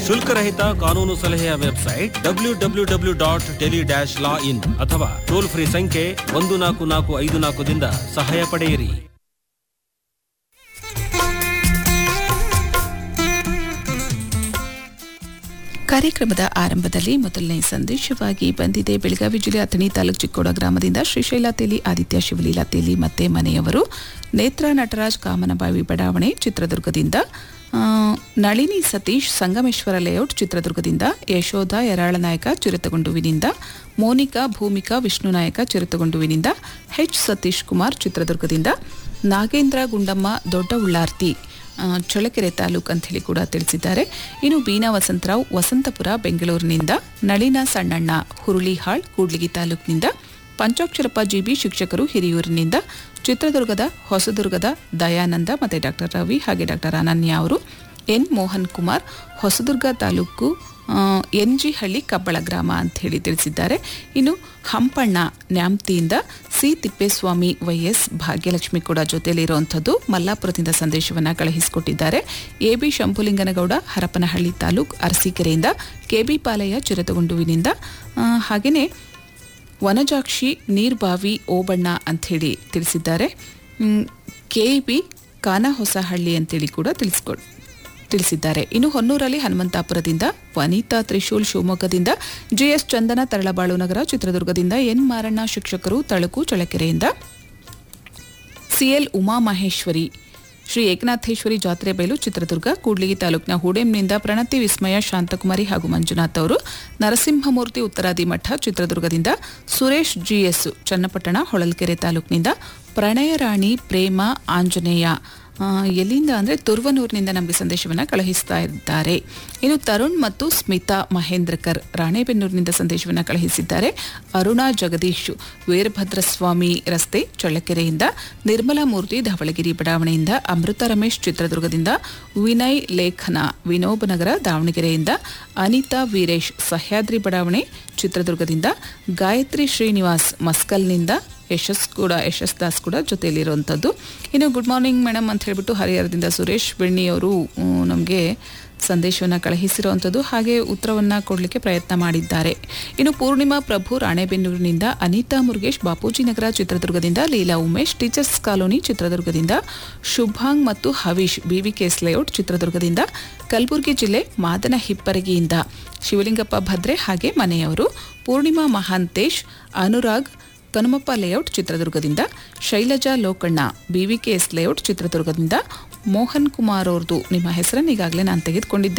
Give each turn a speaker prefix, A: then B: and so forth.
A: ಶುಲ್ಕರಹಿತ ಕಾನೂನು ಸಲಹೆಯ website W W W dot Delhi dash law in ಅಥವಾ ಟೋಲ್ ಫ್ರೀ ಸಂಖ್ಯೆ ಒಂದು ನಾಲ್ಕು ನಾಲ್ಕು ಐದು ನಾಲ್ಕದಿಂದ ಸಹಾಯ ಪಡೆಯಿರಿ
B: ಕಾರ್ಯಕ್ರಮದ ಆರಂಭದಲ್ಲಿ ಮೊದಲನೇ ಸಂದೇಶವಾಗಿ ಬಂದಿದೆ ಬೆಳಗಾವಿ ಜಿಲ್ಲೆ ಅಥಣಿ ತಾಲೂಕು ಚಿಕ್ಕೋಡ ಗ್ರಾಮದಿಂದ ಶ್ರೀಶೈಲ ತೇಲಿ ಆದಿತ್ಯ ಶಿವಲೀಲಾ ತೇಲಿ ಮತ್ತೆ ಮನೆಯವರು ನೇತ್ರ ನಟರಾಜ್ ಕಾಮನಬಾವಿ ಬಡಾವಣೆ ಚಿತ್ರದುರ್ಗದಿಂದ ಆ, ನಳಿನಿ ಸತೀಶ್ ಸಂಗಮೇಶ್ವರ ಲೇಔಟ್ ಚಿತ್ರದುರ್ಗದಿಂದ ಯಶೋಧ ಯರಾಳನಾಯಕ ಚಿರತಗೊಂಡುವಿನಿಂದ ಮೋನಿಕಾ ಭೂಮಿಕಾ ವಿಷ್ಣುನಾಯಕ ಚಿರತಗೊಂಡುವಿನಿಂದ ಎಚ್ ಸತೀಶ್ ಕುಮಾರ್ ಚಿತ್ರದುರ್ಗದಿಂದ ನಾಗೇಂದ್ರ ಗುಂಡಮ್ಮ ದೊಡ್ಡ ಉಳ್ಳಾರ್ತಿ ಆ, ಚಳ್ಳಕೆರೆ ತಾಲೂಕು ಅಂತ ಹೇಳಿ ಕೂಡ ತಿಳಿಸಿದ್ದಾರೆ ಇನ್ನು ಬೀನಾ ವಸಂತರಾವ್ ವಸಂತಪುರ ಬೆಂಗಳೂರಿನಿಂದ ನಳಿನ ಸಣ್ಣಣ್ಣ ಹುರುಳಿಹಾಳ್ ಕೂಡ್ಲಿಗಿ ತಾಲೂಕಿನಿಂದ ಪಂಚಾಕ್ಷರಪ್ಪ ಜಿಬಿ ಶಿಕ್ಷಕರು ಹಿರಿಯೂರಿನಿಂದ ಚಿತ್ರದುರ್ಗದ ಹೊಸದುರ್ಗದ ದಯಾನಂದ ಮತ್ತು ಡಾಕ್ಟರ್ ರವಿ ಹಾಗೆ ಡಾಕ್ಟರ್ ಅನನ್ಯ ಅವರು N Mohan Kumar Hosadurga taluk N G Halli Kabbala ಗ್ರಾಮ ಅಂತ ಹೇಳಿ ತಿಳಿಸಿದ್ದಾರೆ ಇನ್ನು ಹಂಪಣ್ಣ ನ್ಯಾಮ್ತಿಯಿಂದ ಸಿ ತಿಪ್ಪೇಸ್ವಾಮಿ ವೈಎಸ್ ಭಾಗ್ಯಲಕ್ಷ್ಮಿ ಕೂಡ ಜೊತೆಯಲ್ಲಿರುವಂಥದ್ದು ಮಲ್ಲಾಪುರದಿಂದ ಸಂದೇಶವನ್ನು ಕಳುಹಿಸಿಕೊಟ್ಟಿದ್ದಾರೆ ಎ ಬಿ ಶಂಭುಲಿಂಗನಗೌಡ ಹರಪನಹಳ್ಳಿ ತಾಲೂಕ್ ಅರಸೀಕೆರೆಯಿಂದ ಕೆಬಿ ಪಾಲಯ್ಯ ಚಿರತಗೊಂಡುವಿನಿಂದ ಹಾಗೆಯೇ ವನಜಾಕ್ಷಿ ನೀರ್ಬಾವಿ ಓಬಣ್ಣ ಅಂಥೇಳಿ ತಿಳಿಸಿದ್ದಾರೆ ಕೆ ಬಿ ಕಾನಹೊಸಹಳ್ಳಿ ಅಂತೇಳಿ ಕೂಡ ತಿಳಿಸ್ಕೊ ತಿಳಿಸಿದ್ದಾರೆ ಇನ್ನು ಹೊನ್ನೂರಲ್ಲಿ ಹನುಮಂತಾಪುರದಿಂದ ವನಿತಾ ತ್ರಿಶೂಲ್ ಶಿವಮೊಗ್ಗದಿಂದ ಜಿಎಸ್ ಚಂದನ ತರಳಬಾಳು ನಗರ ಚಿತ್ರದುರ್ಗದಿಂದ ಎನ್ ಮಾರಣ್ಣ ಶಿಕ್ಷಕರು ತಳುಕು ಚಳ್ಳಕೆರೆಯಿಂದ ಸಿಎಲ್ ಉಮಾಮಹೇಶ್ವರಿ ಶ್ರೀ ಏಕನಾಥೇಶ್ವರಿ ಜಾತ್ರೆ ಬಯಲು ಚಿತ್ರದುರ್ಗ ಕೂಡ್ಲಿಗಿ ತಾಲೂಕಿನ ಹೂಡೆಂನಿಂದ ಪ್ರಣತಿ ವಿಸ್ಮಯ ಶಾಂತಕುಮಾರಿ ಹಾಗೂ ಮಂಜುನಾಥ್ ಅವರು ನರಸಿಂಹಮೂರ್ತಿ ಉತ್ತರಾದಿ ಮಠ ಚಿತ್ರದುರ್ಗದಿಂದ ಸುರೇಶ್ ಜಿಎಸ್ ಚನ್ನಪಟ್ಟಣ ಹೊಳಲ್ಕೆರೆ ತಾಲೂಕಿನಿಂದ ಪ್ರಣಯರಾಣಿ ಪ್ರೇಮ ಆಂಜನೇಯ ಆ, ಎಲ್ಲಿಂದ ಅಂದರೆ ತುರ್ವನೂರಿನಿಂದ ನಮಗೆ ಸಂದೇಶವನ್ನು ಕಳುಹಿಸ್ತಾ ಇದ್ದಾರೆ ಇನ್ನು ತರುಣ್ ಮತ್ತು ಸ್ಮಿತಾ ಮಹೇಂದ್ರಕರ್ ರಾಣೆಬೆನ್ನೂರಿನಿಂದ ಸಂದೇಶವನ್ನು ಕಳುಹಿಸಿದ್ದಾರೆ ಅರುಣಾ ಜಗದೀಶ್ ವೀರಭದ್ರಸ್ವಾಮಿ ರಸ್ತೆ ಚಳ್ಳಕೆರೆಯಿಂದ ನಿರ್ಮಲಾ ಮೂರ್ತಿ ಧವಳಗಿರಿ ಬಡಾವಣೆಯಿಂದ ಅಮೃತ ರಮೇಶ್ ಚಿತ್ರದುರ್ಗದಿಂದ ವಿನಯ್ ಲೇಖನ ವಿನೋಬನಗರ ದಾವಣಗೆರೆಯಿಂದ ಅನಿತಾ ವೀರೇಶ್ ಸಹ್ಯಾದ್ರಿ ಬಡಾವಣೆ ಚಿತ್ರದುರ್ಗದಿಂದ ಗಾಯತ್ರಿ ಶ್ರೀನಿವಾಸ್ ಮಸ್ಕಲ್ನಿಂದ ಯಶಸ್ ಕೂಡ ಯಶಸ್ ದಾಸ್ ಕೂಡ ಜೊತೆಯಲ್ಲಿರುವಂಥದ್ದು ಇನ್ನು ಗುಡ್ ಮಾರ್ನಿಂಗ್ ಮೇಡಮ್ ಅಂತ ಹೇಳ್ಬಿಟ್ಟು ಹರಿಹರದಿಂದ ಸುರೇಶ್ ಬೆಣ್ಣಿ ಅವರು ನಮಗೆ ಸಂದೇಶವನ್ನು ಕಳುಹಿಸಿರುವಂಥದ್ದು ಹಾಗೆ ಉತ್ತರವನ್ನು ಕೊಡಲಿಕ್ಕೆ ಪ್ರಯತ್ನ ಮಾಡಿದ್ದಾರೆ ಇನ್ನು ಪೂರ್ಣಿಮಾ ಪ್ರಭು ರಾಣೆಬೆನ್ನೂರಿನಿಂದ ಅನಿತಾ ಮುರುಗೇಶ್ ಬಾಪೂಜಿ ನಗರ ಚಿತ್ರದುರ್ಗದಿಂದ ಲೀಲಾ ಉಮೇಶ್ ಟೀಚರ್ಸ್ ಕಾಲೋನಿ ಚಿತ್ರದುರ್ಗದಿಂದ ಶುಭಾಂಗ್ ಮತ್ತು ಹವೀಶ್ ಬಿವಿಕೆಎಸ್ ಲೇಔಟ್ ಚಿತ್ರದುರ್ಗದಿಂದ ಕಲಬುರಗಿ ಜಿಲ್ಲೆ ಮಾದನ ಹಿಪ್ಪರಗಿಯಿಂದ ಶಿವಲಿಂಗಪ್ಪ ಭದ್ರೆ ಹಾಗೆ ಮನೆಯವರು ಪೂರ್ಣಿಮಾ ಮಹಾಂತೇಶ್ ಅನುರಾಗ್ ಕನುಮಪ್ಪ ಲೇಔಟ್ ಚಿತ್ರದುರ್ಗದಿಂದ ಶೈಲಜಾ ಲೋಕಣ್ಣ ಬಿವಿಕೆಎಸ್ ಲೇಔಟ್ ಚಿತ್ರದುರ್ಗದಿಂದ ಮೋಹನ್ ಕುಮಾರ್ ಅವ್ರದ್ದು ನಿಮ್ಮ ಹೆಸರನ್ನು ಈಗಾಗಲೇ ನಾನು ತೆಗೆದುಕೊಂಡಿದ್ದೆ